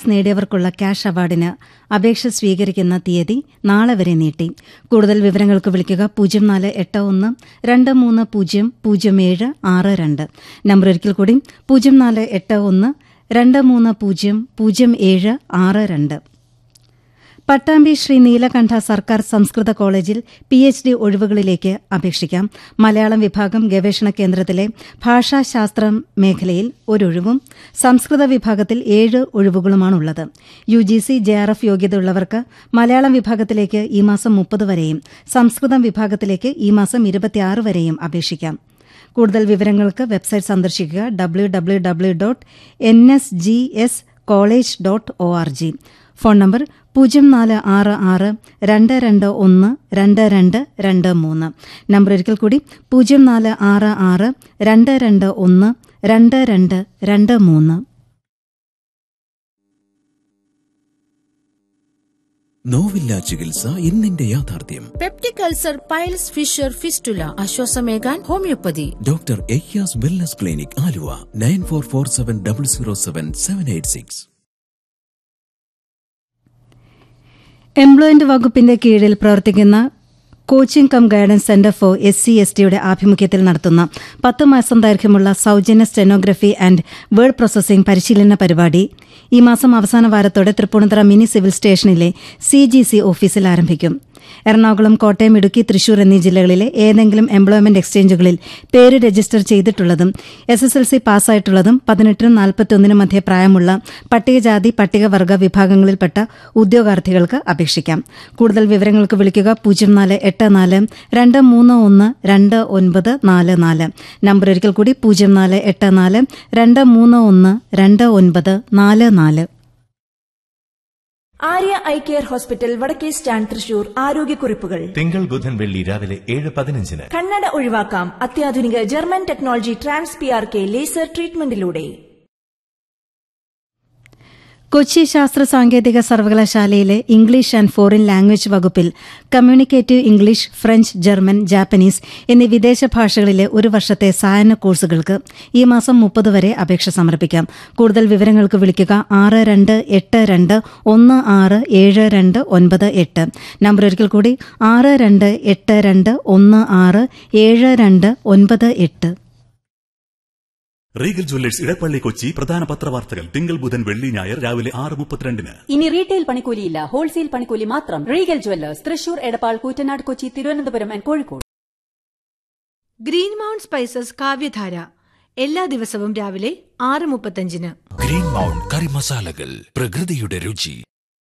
price നേടിയവർക്കുള്ള cash അവാർഡിന് അപേക്ഷ സ്വീകരിക്കുന്ന തീയതി നാളെ വരെ നീട്ടി കൂടുതൽ വിവരങ്ങൾക്ക് വിളിക്കുക പൂജ്യം നാല് എട്ട് ഒന്ന് രണ്ട് മൂന്ന് പൂജ്യം പൂജ്യം ഏഴ് ആറ് രണ്ട് നമ്പർ ഒരിക്കൽ കൂടി പൂജ്യം നാല് എട്ട് ഒന്ന് രണ്ട് മൂന്ന് പൂജ്യം പൂജ്യം ഏഴ് ആറ് രണ്ട് പട്ടാമ്പി ശ്രീ നീലകണ്ഠ സർക്കാർ സംസ്കൃത കോളേജിൽ പി എച്ച് ഡി ഒഴിവുകളിലേക്ക് അപേക്ഷിക്കാം മലയാളം വിഭാഗം ഗവേഷണ കേന്ദ്രത്തിലെ ഭാഷാശാസ്ത്ര മേഖലയിൽ ഒരൊഴിവും സംസ്കൃത വിഭാഗത്തിൽ ഏഴ് ഒഴിവുകളുമാണുള്ളത് U G C J R F യോഗ്യതയുള്ളവർക്ക് മലയാളം വിഭാഗത്തിലേക്ക് ഈ മാസം മുപ്പത് വരെയും സംസ്കൃതം വിഭാഗത്തിലേക്ക് ഈ മാസം ഇരുപത്തിയാറ് വരെയും അപേക്ഷിക്കാം കൂടുതൽ വിവരങ്ങൾക്ക് വെബ്സൈറ്റ് സന്ദർശിക്കുക W W W dot N S G S college dot O R G phone number പൂജ്യം നാല് ആറ് ആറ് രണ്ട് രണ്ട് ഒന്ന് രണ്ട് രണ്ട് രണ്ട് മൂന്ന് നമ്പർ ഒരിക്കൽ കൂടി പൂജ്യം നാല് ആറ് ആറ് രണ്ട് രണ്ട് ഒന്ന് രണ്ട് രണ്ട് രണ്ട് മൂന്ന് നോവില്ല ചികിത്സ ഇന്നിന്റെ യാഥാർത്ഥ്യം peptic ulcer piles fissure fistula ആശ്വാസമേകാൻ ഹോമിയോപ്പതി ഡോക്ടർ എയ്യാസ് wellness clinic Aluva nine four four seven double zero seven seven eight six employment വകുപ്പിന്റെ കീഴിൽ പ്രവർത്തിക്കുന്ന coaching cum guidance centre for S C S ടിയുടെ ആഭിമുഖ്യത്തിൽ നടത്തുന്ന പത്ത് മാസം ദൈർഘ്യമുള്ള സൌജന്യ സ്റ്റെനോഗ്രഫി ആൻഡ് വേർഡ് പ്രോസസിംഗ് പരിശീലന പരിപാടി ഈ മാസം അവസാന വാരത്തോടെ തൃപ്പൂണിത്തറ മിനി സിവിൽ സ്റ്റേഷനിലെ സി ജി സി ഓഫീസിൽ ആരംഭിക്കും എറണാകുളം കോട്ടയം ഇടുക്കി തൃശൂർ എന്നീ ജില്ലകളിലെ ഏതെങ്കിലും എംപ്ലോയ്മെന്റ് എക്സ്ചേഞ്ചുകളിൽ പേര് രജിസ്റ്റർ ചെയ്തിട്ടുള്ളതും എസ് എസ് എൽ സി പാസ്സായിട്ടുള്ളതും പതിനെട്ടിനും നാൽപ്പത്തിയൊന്നിനും മധ്യേ പ്രായമുള്ള പട്ടികജാതി പട്ടികവർഗ വിഭാഗങ്ങളിൽപ്പെട്ട ഉദ്യോഗാർത്ഥികൾക്ക് അപേക്ഷിക്കാം കൂടുതൽ വിവരങ്ങൾക്ക് വിളിക്കുക പൂജ്യം നാല് എട്ട് നാല് രണ്ട് മൂന്ന് ഒന്ന് രണ്ട് ഒൻപത് നാല് നാല് നമ്പർ ഒരിക്കൽ കൂടി പൂജ്യം നാല് എട്ട് നാല് രണ്ട് മൂന്ന് ഒന്ന് രണ്ട് ഒൻപത് നാല് നാല് ആര്യ ഐ കെയർ ഹോസ്പിറ്റൽ വടക്കേ സ്റ്റാൻഡ് തൃശൂർ ആരോഗ്യക്കുറിപ്പുകൾ തിങ്കൾ ബുധൻ വെള്ളി രാവിലെ ഏഴ് പതിനഞ്ചിന് കണ്ണട ഒഴിവാക്കാം അത്യാധുനിക German technology trans P R K laser ട്രീറ്റ്മെന്റിലൂടെ കൊച്ചി ശാസ്ത്ര സാങ്കേതിക സർവകലാശാലയിലെ ഇംഗ്ലീഷ് ആൻഡ് ഫോറിൻ ലാംഗ്വേജ് വകുപ്പിൽ communicative English French German Japanese എന്നീ വിദേശ ഭാഷകളിലെ ഒരു വർഷത്തെ സായന കോഴ്സുകൾക്ക് ഈ മാസം മുപ്പത് വരെ അപേക്ഷ സമർപ്പിക്കാം കൂടുതൽ വിവരങ്ങൾക്ക് വിളിക്കുക ആറ് രണ്ട് എട്ട് രണ്ട് ഒന്ന് ആറ് ഏഴ് രണ്ട് ഒൻപത് എട്ട് നമ്പർ ഒരിക്കൽ കൂടി ആറ് രണ്ട് എട്ട് രണ്ട് ഒന്ന് ആറ് ഏഴ് രണ്ട് ഒൻപത് എട്ട് റീഗൽ ജ്വല്ലേഴ്സ് ഇടപ്പള്ളി കൊച്ചി പ്രധാന പത്രവാർത്തകൾ തിങ്കൾ ബുധൻ വെള്ളി ഞായർ രാവിലെ ആറ് മുപ്പത്തിരണ്ടിന് ഇനി റീറ്റെയിൽ പണിക്കൂലിയില്ല ഹോൾസെയിൽ പണിക്കൂലി മാത്രം regal jewellers Thrissur Edappal Koottanad Kochi Thiruvananthapuram and Kozhikode green mount spices Kavyadhara എല്ലാ ദിവസവും രാവിലെ ആറ് മുപ്പത്തഞ്ചിന് ഗ്രീൻ മൗണ്ട് കറി മസാലകൾ പ്രകൃതിയുടെ രുചി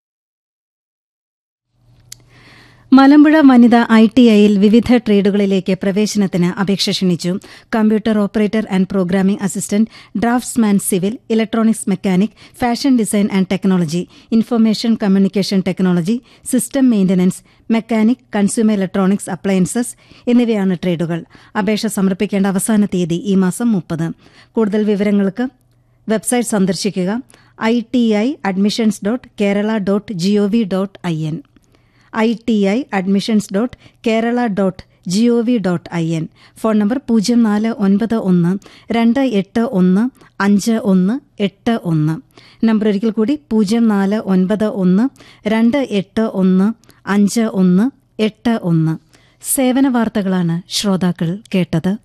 മലമ്പുഴ വനിത ഐ ടി ഐയിൽ വിവിധ ട്രേഡുകളിലേക്ക് പ്രവേശനത്തിന് അപേക്ഷ ക്ഷണിച്ചു computer operator and programming assistant draughtsman civil electronics mechanic fashion design and technology information communication technology system maintenance mechanic consumer electronics appliances എന്നിവയാണ് ട്രേഡുകൾ അപേക്ഷ സമർപ്പിക്കേണ്ട അവസാന തീയതി ഈ മാസം മുപ്പത് കൂടുതൽ വിവരങ്ങൾക്ക് വെബ്സൈറ്റ് സന്ദർശിക്കുക I T I admissions dot Kerala dot gov dot I N I T I admissions dot Kerala dot G O V dot I N phone number പൂജ്യം നാല് ഒൻപത് ഒന്ന് രണ്ട് എട്ട് ഒന്ന് അഞ്ച് ഒന്ന് എട്ട് ഒന്ന് നമ്പർ ഒരിക്കൽ കൂടി പൂജ്യം നാല് ഒൻപത് ഒന്ന് രണ്ട് എട്ട് ഒന്ന് അഞ്ച് ഒന്ന് എട്ട് ഒന്ന് സേവന വാർത്തകളാണ് ശ്രോതാക്കൾ കേട്ടത്